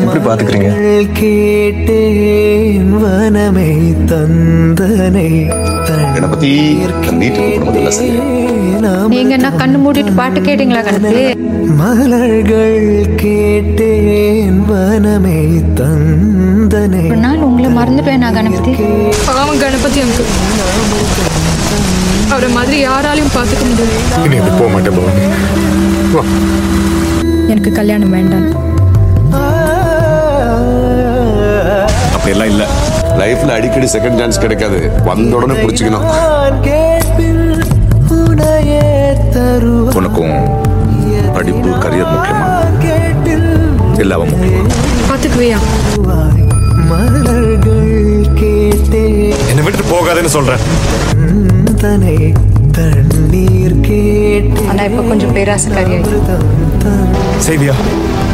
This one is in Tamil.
எப்படி பாத்துக்கிறீங்க கேட்டேன் வனமே தந்தனை கணபதி வீட்டுக்கு போடும்போது சரியா நீங்க என்ன கண்ணு மூடிட்டு பாட்டு கேட்டீங்களா கணக்கு மலர்கள் கேட்டேன் வனமே தந்தனை ஒரு நாள் உங்களை மறந்துட்டேன் நான் கணபதி பாவம் கணபதி அங்கு அவரை மாதிரி யாராலையும் பார்த்துக்க முடியாது இனி அப்படி போக மாட்டேன் பவானி வா எனக்கு கல்யாணம் வேண்டாம் அப்படியெல்லாம் இல்லை லைஃப்ல அடிக்கடி செகண்ட் சான்ஸ் கிடைக்காது வந்த உடனே புடிச்சுக்கணும் நான் கேட்பில் உனையே தருவாய் உனக்கும் படிப்பு கரியர் முக்கியமா கேட்டில் இல்லை அவன் முக்கியமா பார்த்துக்குவியா மலர்கள் கேட்டேன் என்னை விட்டுட்டு போகாதேன்னு சொல்றேன் தனை தண்ணீர் கேட்டேன் ஆனா இப்ப கொஞ்சம் பேராசைக்காரியாயி செய்வியா